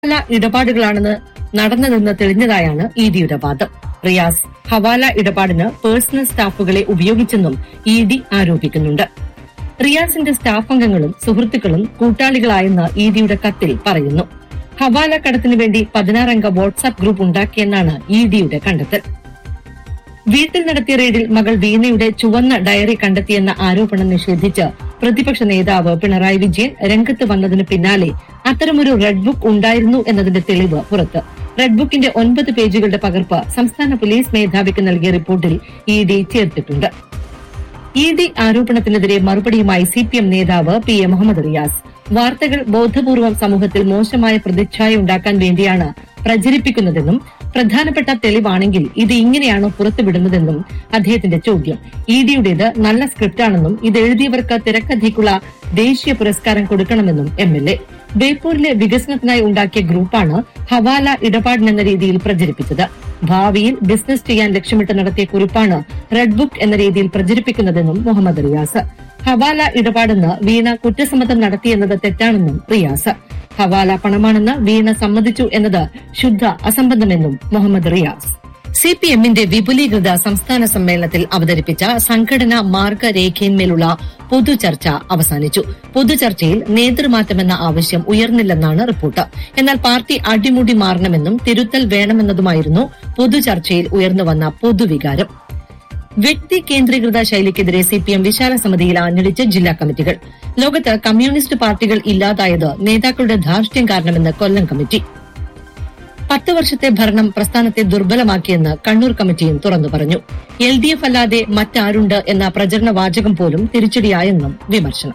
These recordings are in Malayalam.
ഹവാല ഇടപാടുകളാണെന്ന് നടന്നതെന്ന് തെളിഞ്ഞതായാണ് ഇ ഡിയുടെ വാദം റിയാസ് ഹവാല ഇടപാടിന് പേഴ്സണൽ സ്റ്റാഫുകളെ ഉപയോഗിച്ചെന്നും ഇ ഡി ആരോപിക്കുന്നുണ്ട് റിയാസിന്റെ സ്റ്റാഫ് അംഗങ്ങളും സുഹൃത്തുക്കളും കൂട്ടാളികളായെന്ന് ഇ ഡിയുടെ കത്തിൽ പറയുന്നു ഹവാല കടത്തിനു വേണ്ടി പതിനാറംഗ വാട്സാപ്പ് ഗ്രൂപ്പ് ഉണ്ടാക്കിയെന്നാണ് ഇ ഡിയുടെ കണ്ടെത്തൽ വീട്ടിൽ നടത്തിയ റെയ്ഡിൽ മകൾ വീണയുടെ ചുവന്ന ഡയറി കണ്ടെത്തിയെന്ന ആരോപണം നിഷേധിച്ച് പ്രതിപക്ഷ നേതാവ് പിണറായി വിജയൻ രംഗത്ത് വന്നതിന് പിന്നാലെ അത്തരമൊരു റെഡ് ബുക്ക് ഉണ്ടായിരുന്നു എന്നതിന്റെ തെളിവ് പുറത്ത് റെഡ് ബുക്കിന്റെ ഒൻപത് പേജുകളുടെ പകർപ്പ് സംസ്ഥാന പോലീസ് മേധാവിക്ക് നൽകിയ റിപ്പോർട്ടിൽ ഇ ഡി ചേർത്തിട്ടുണ്ട് ഇ ഡി ആരോപണത്തിനെതിരെ മറുപടിയുമായി സി പി എം നേതാവ് പി എ മുഹമ്മദ് റിയാസ് വാർത്തകൾ ബോധപൂർവം സമൂഹത്തിൽ മോശമായ പ്രതിച്ഛായ ഉണ്ടാക്കാൻ വേണ്ടിയാണ് പ്രചരിപ്പിക്കുന്നതെന്നും പ്രധാനപ്പെട്ട തെളിവാണെങ്കിൽ ഇത് ഇങ്ങനെയാണോ പുറത്തുവിടുന്നതെന്നും അദ്ദേഹത്തിന്റെ ചോദ്യം ഇ ഡിയുടേത് നല്ല സ്ക്രിപ്റ്റാണെന്നും ഇത് എഴുതിയവർക്ക് തിരക്കഥയ്ക്കുള്ള ദേശീയ പുരസ്കാരം കൊടുക്കണമെന്നും എം എൽ എ ബേപ്പൂരിലെ വികസനത്തിനായി ഉണ്ടാക്കിയ ഗ്രൂപ്പാണ് ഹവാല ഇടപാടിനെന്ന രീതിയിൽ പ്രചരിപ്പിച്ചത് ഭാവിയിൽ ബിസിനസ് ചെയ്യാൻ ലക്ഷ്യമിട്ട് നടത്തിയ കുറിപ്പാണ് റെഡ് ബുക്ക് എന്ന രീതിയിൽ പ്രചരിപ്പിക്കുന്നതെന്നും മുഹമ്മദ് റിയാസ് ഹവാല ഇടപാടെന്ന് വീണ കുറ്റസമ്മതം നടത്തിയെന്നത് തെറ്റാണെന്നും റിയാസ് ഹവാല പണമാണെന്ന് വീണ സമ്മതിച്ചു എന്നത് ശുദ്ധ അസംബന്ധമെന്നും മുഹമ്മദ് റിയാസ് സി പി എമ്മിന്റെ വിപുലീകൃത സംസ്ഥാന സമ്മേളനത്തിൽ അവതരിപ്പിച്ച സംഘടനാ മാർഗരേഖയിന്മേലുള്ള പൊതുചർച്ച അവസാനിച്ചു പൊതുചർച്ചയിൽ നേതൃമാറ്റമെന്ന ആവശ്യം ഉയർന്നില്ലെന്നാണ് റിപ്പോർട്ട് എന്നാൽ പാർട്ടി അടിമുടി മാറണമെന്നും തിരുത്തൽ വേണമെന്നതുമായിരുന്നു പൊതുചർച്ചയിൽ ഉയർന്നുവന്ന പൊതുവികാരം വ്യക്തി കേന്ദ്രീകൃത ശൈലിക്കെതിരെ സിപിഎം വിശാല സമിതിയിൽ ആഞ്ഞടിച്ച് ജില്ലാ കമ്മിറ്റികൾ ലോകത്ത് കമ്മ്യൂണിസ്റ്റ് പാർട്ടികൾ ഇല്ലാതായത് നേതാക്കളുടെ ധാർഷ്ട്യം കാരണമെന്ന് കൊല്ലം കമ്മിറ്റി പത്ത് വർഷത്തെ ഭരണം പ്രസ്ഥാനത്തെ ദുർബലമാക്കിയെന്ന് കണ്ണൂർ കമ്മിറ്റിയും തുറന്നു പറഞ്ഞു എൽ ഡി എഫ് അല്ലാതെ മറ്റാരുണ്ട് എന്ന പ്രചരണ വാചകം പോലും തിരിച്ചടിയായെന്നും വിമർശനം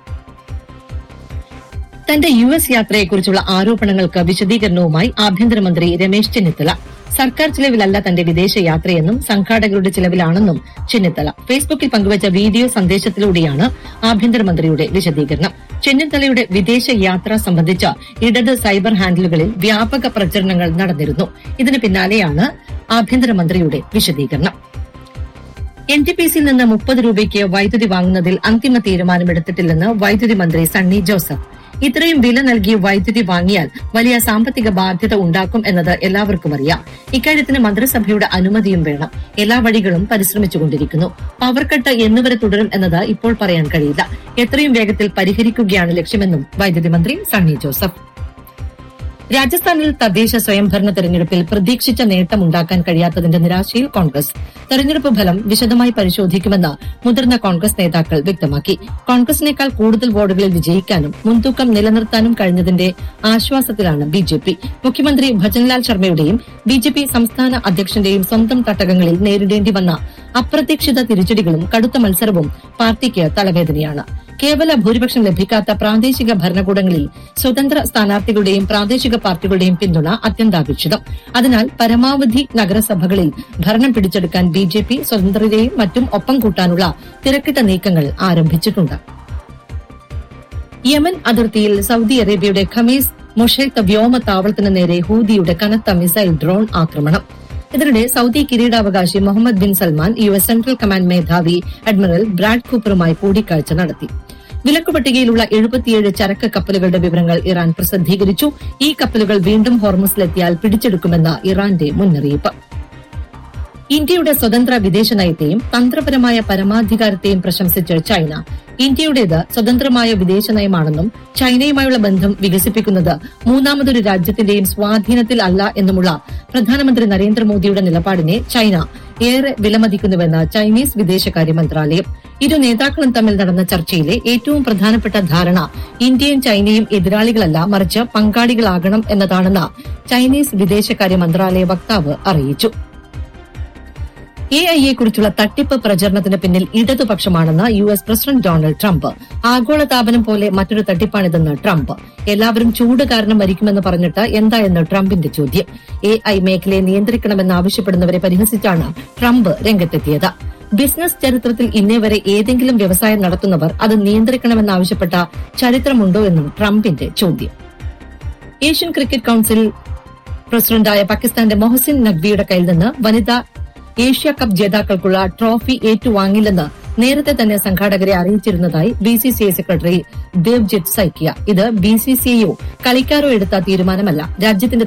തന്റെ യു എസ് യാത്രയെക്കുറിച്ചുള്ള ആരോപണങ്ങൾക്ക് വിശദീകരണവുമായി ആഭ്യന്തരമന്ത്രി രമേശ് ചെന്നിത്തല സർക്കാർ ചിലവിലല്ല തന്റെ വിദേശ യാത്രയെന്നും സംഘാടകരുടെ ചിലവിലാണെന്നും ചെന്നിത്തല ഫേസ്ബുക്കിൽ പങ്കുവച്ച വീഡിയോ സന്ദേശത്തിലൂടെയാണ് ആഭ്യന്തരമന്ത്രിയുടെ വിശദീകരണം ചെന്നിത്തലയുടെ വിദേശ യാത്ര സംബന്ധിച്ച ഇടത് സൈബർ ഹാൻഡിലുകളിൽ വ്യാപക പ്രചരണങ്ങൾ നടന്നിരുന്നു ഇതിന് പിന്നാലെയാണ് ആഭ്യന്തരമന്ത്രിയുടെ വിശദീകരണം എൻ ടി പി സിയിൽ നിന്ന് മുപ്പത് രൂപയ്ക്ക് വൈദ്യുതി വാങ്ങുന്നതിൽ അന്തിമ തീരുമാനമെടുത്തിട്ടില്ലെന്ന് വൈദ്യുതി മന്ത്രി സണ്ണി ജോസഫ് ഇത്രയും വില നൽകി വൈദ്യുതി വാങ്ങിയാൽ വലിയ സാമ്പത്തിക ബാധ്യത ഉണ്ടാക്കും എന്നത് എല്ലാവർക്കും അറിയാം ഇക്കാര്യത്തിന് മന്ത്രിസഭയുടെ അനുമതിയും വേണം എല്ലാ വഴികളും പരിശ്രമിച്ചുകൊണ്ടിരിക്കുന്നു പവർ കട്ട് എന്നുവരെ തുടരും എന്നത് ഇപ്പോൾ പറയാൻ കഴിയില്ല എത്രയും വേഗത്തിൽ പരിഹരിക്കുകയാണ് ലക്ഷ്യമെന്നും വൈദ്യുതി മന്ത്രി സണ്ണി ജോസഫ് രാജസ്ഥാനിൽ തദ്ദേശ സ്വയംഭരണ തെരഞ്ഞെടുപ്പിൽ പ്രതീക്ഷിച്ച നേട്ടമുണ്ടാക്കാൻ കഴിയാത്തതിന്റെ നിരാശയിൽ കോൺഗ്രസ് തെരഞ്ഞെടുപ്പ് ഫലം വിശദമായി പരിശോധിക്കുമെന്ന് മുതിർന്ന കോൺഗ്രസ് നേതാക്കൾ വ്യക്തമാക്കി കോൺഗ്രസിനേക്കാൾ കൂടുതൽ വാർഡുകളിൽ വിജയിക്കാനും മുൻതൂക്കം നിലനിർത്താനും കഴിഞ്ഞതിന്റെ ആശ്വാസത്തിലാണ് ബിജെപി മുഖ്യമന്ത്രി ഭജൻലാൽ ശർമ്മയുടെയും ബിജെപി സംസ്ഥാന അധ്യക്ഷന്റെയും സ്വന്തം തട്ടകങ്ങളിൽ നേരിടേണ്ടി വന്ന അപ്രതീക്ഷിത തിരിച്ചടികളും കടുത്ത മത്സരവും പാർട്ടിക്ക് തലവേദനയാണ് കേവല ഭൂരിപക്ഷം ലഭിക്കാത്ത പ്രാദേശിക ഭരണകൂടങ്ങളിൽ സ്വതന്ത്ര സ്ഥാനാർത്ഥികളുടെയും പ്രാദേശിക പാർട്ടികളുടെയും പിന്തുണ അത്യന്താപേക്ഷിതം അതിനാൽ പരമാവധി നഗരസഭകളിൽ ഭരണം പിടിച്ചെടുക്കാൻ ബിജെപി സ്വതന്ത്രരെയും മറ്റും ഒപ്പം കൂട്ടാനുള്ള തിരക്കിട്ട നീക്കങ്ങൾ ആരംഭിച്ചിട്ടുണ്ട് യമൻ അതിർത്തിയിൽ സൌദി അറേബ്യയുടെ ഖമീസ് മുഷൈത്ത് വ്യോമ താവളത്തിന് നേരെ ഹൂദിയുടെ കനത്ത മിസൈൽ ഡ്രോൺ ആക്രമണം ഇതിനിടെ സൌദി കിരീടാവകാശി Muhammad bin Salman U S central command മേധാവി അഡ്മിറൽ ബ്രാഡ് കൂപ്പറുമായി കൂടിക്കാഴ്ച നടത്തി വിലക്കു പട്ടികയിലുള്ള എഴുപത്തിയേഴ് ചരക്ക് കപ്പലുകളുടെ വിവരങ്ങൾ ഇറാൻ പ്രസിദ്ധീകരിച്ചു ഈ കപ്പലുകൾ വീണ്ടും ഹോർമസിലെത്തിയാൽ പിടിച്ചെടുക്കുമെന്ന ഇറാന്റെ മുന്നറിയിപ്പ് ഇന്ത്യയുടെ സ്വതന്ത്ര വിദേശ നയത്തെയും തന്ത്രപരമായ പരമാധികാരത്തെയും പ്രശംസിച്ച് ചൈന ഇന്ത്യയുടേത് സ്വതന്ത്രമായ വിദേശ നയമാണെന്നും ചൈനയുമായുള്ള ബന്ധം വികസിപ്പിക്കുന്നത് മൂന്നാമതൊരു രാജ്യത്തിന്റെയും സ്വാധീനത്തിൽ അല്ല എന്നുമുള്ള പ്രധാനമന്ത്രി നരേന്ദ്രമോദിയുടെ നിലപാടിനെ ചൈന ഏറെ വിലമതിക്കുന്നുവെന്ന് ചൈനീസ് വിദേശകാര്യ മന്ത്രാലയം ഇരു നേതാക്കളും തമ്മിൽ നടന്ന ചർച്ചയിലെ ഏറ്റവും പ്രധാനപ്പെട്ട ധാരണ ഇന്ത്യയും ചൈനയും എതിരാളികളല്ല മറിച്ച് പങ്കാളികളാകണം എന്നതാണെന്ന് ചൈനീസ് വിദേശകാര്യ മന്ത്രാലയ വക്താവ് അറിയിച്ചു എ ഐ കുറിച്ചുള്ള തട്ടിപ്പ് പ്രചരണത്തിന് പിന്നിൽ ഇടതുപക്ഷമാണെന്ന് U S president Donald Trump ആഗോളതാപനം പോലെ മറ്റൊരു തട്ടിപ്പാണിതെന്ന് ട്രംപ് എല്ലാവരും ചൂട് കാരണം മരിക്കുമെന്ന് പറഞ്ഞിട്ട് എന്തായെന്ന് ട്രംപിന്റെ ചോദ്യം എ ഐ മേഖലയെ നിയന്ത്രിക്കണമെന്നാവശ്യപ്പെടുന്നവരെ പരിഹസിച്ചാണ് ട്രംപ് രംഗത്തെത്തിയത് ബിസിനസ് ചരിത്രത്തിൽ ഇന്നേ വരെ ഏതെങ്കിലും വ്യവസായം നടത്തുന്നവർ അത് നിയന്ത്രിക്കണമെന്നാവശ്യപ്പെട്ട ചരിത്രമുണ്ടോ എന്നും ട്രംപിന്റെ ചോദ്യം ഏഷ്യൻ ക്രിക്കറ്റ് കൌൺസിൽ പ്രസിഡന്റായ പാകിസ്ഥാന്റെ മൊഹസിൻ നഖ്വിയുടെ കയ്യിൽ നിന്ന് വനിതാ ഏഷ്യ കപ്പ് ജേതാക്കൾക്കുള്ള ട്രോഫി ഏറ്റുവാങ്ങില്ലെന്ന് നേരത്തെ തന്നെ സംഘാടകരെ അറിയിച്ചിരുന്നതായി B C C I secretary Devajit Saikia ഇത് ബി സി സി ഐയോ കളിക്കാരോ എടുത്ത തീരുമാനമല്ല രാജ്യത്തിന്റെ